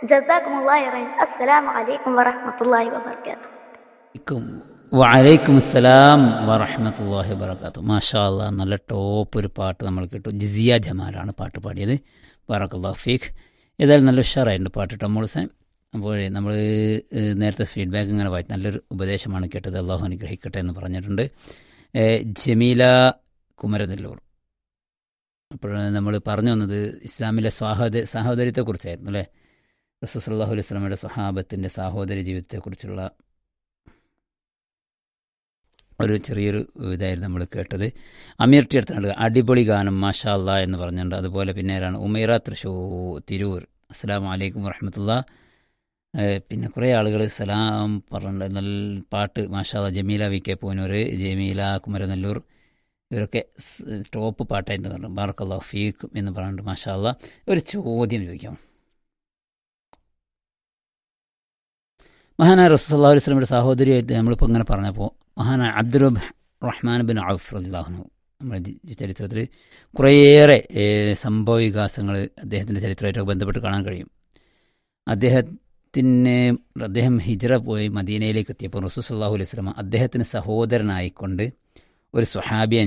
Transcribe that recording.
جزاكم الله خيرا السلام عليكم ورحمة الله وبركاته ക്കും വലൈക്കും അസ്സലാം വറഹമത്തല്ലാഹി വബർക്കാത്തു മാഷാ അല്ലാ നല്ല ടോപ്പ് ഒരു പാട്ട് നമ്മൾ കേട്ടു ജിസിയ ജമാലാണ് പാട്ട് പാടിയത് ബറക്കല്ലാ ഫീഖ് ഏതായാലും നല്ല ഉഷാറായിട്ടുണ്ട് പാട്ട് കേട്ടോ മോൾസൻ അപ്പോൾ നമ്മൾ നേരത്തെ ഫീഡ്ബാക്ക് ഇങ്ങനെ വായിച്ചു നല്ലൊരു ഉപദേശമാണ് കേട്ടത് അള്ളാഹു അനുഗ്രഹിക്കട്ടെ എന്ന് പറഞ്ഞിട്ടുണ്ട് ഏ, ജമീല കുമരനെല്ലൂർ അപ്പോൾ നമ്മൾ പറഞ്ഞു വന്നത് ഇസ്ലാമിലെ സ്വാഹോദ സഹോദര്യത്തെക്കുറിച്ചായിരുന്നു അല്ലേ റസൂസല്ലാഹു അലൈഹി സ്വലമയുടെ സ്വഹാബത്തിൻ്റെ സാഹോദര്യ ജീവിതത്തെക്കുറിച്ചുള്ള ഒരു ചെറിയൊരു ഇതായിരുന്നു നമ്മൾ കേട്ടത് അമീർ ടി അടുത്താണ് അടിപൊളി ഗാനം മാഷാ അല്ലാ എന്ന് പറഞ്ഞിട്ടുണ്ട് അതുപോലെ പിന്നെ ആരാണ് ഉമൈറ തൃശൂ തിരൂർ അസ്സാം വലൈക്കും വറഹമത്തുള്ള പിന്നെ കുറേ ആളുകൾ സലാം പറഞ്ഞിട്ടുണ്ട് നല്ല പാട്ട് മാഷാ അല്ലാ ജമീല വി കെ പൂനൂർ ജമീല കുമരനെല്ലൂർ ഇവരൊക്കെ സ് ടോപ്പ് പാട്ടായിട്ട് പറഞ്ഞു ബാർക്കല്ലാ ഫീഖ് എന്ന് പറഞ്ഞിട്ട് മാഷാ അല്ലാ ഒരു ചോദ്യം ചോദിക്കാം മഹാനായ റസൂല്ലാ അലൈഹി സ്വലമിയുടെ സഹോദരിയായിട്ട് നമ്മളിപ്പോൾ ഇങ്ങനെ പറഞ്ഞപ്പോൾ മഹാനായ അബ്ദുൽ റഹ്മാൻ ബിൻ ഔഫ് റദില്ലാഹുനു നമ്മുടെ ജി- ചരിത്രത്തിൽ കുറേയേറെ ഏഹ്, സംഭവ വികാസങ്ങൾ അദ്ദേഹത്തിൻ്റെ ചരിത്രമായിട്ട് ബന്ധപ്പെട്ട് കാണാൻ കഴിയും അദ്ദേഹത്തിന് അദ്ദേഹം ഹിജ്റ പോയി മദീനയിലേക്ക് എത്തിയപ്പോൾ റസൂൽ സല്ലാഹു അലൈഹി സ്വലമ അദ്ദേഹത്തിന് സഹോദരനായിക്കൊണ്ട് ഒരു സ്വഹാബിയെ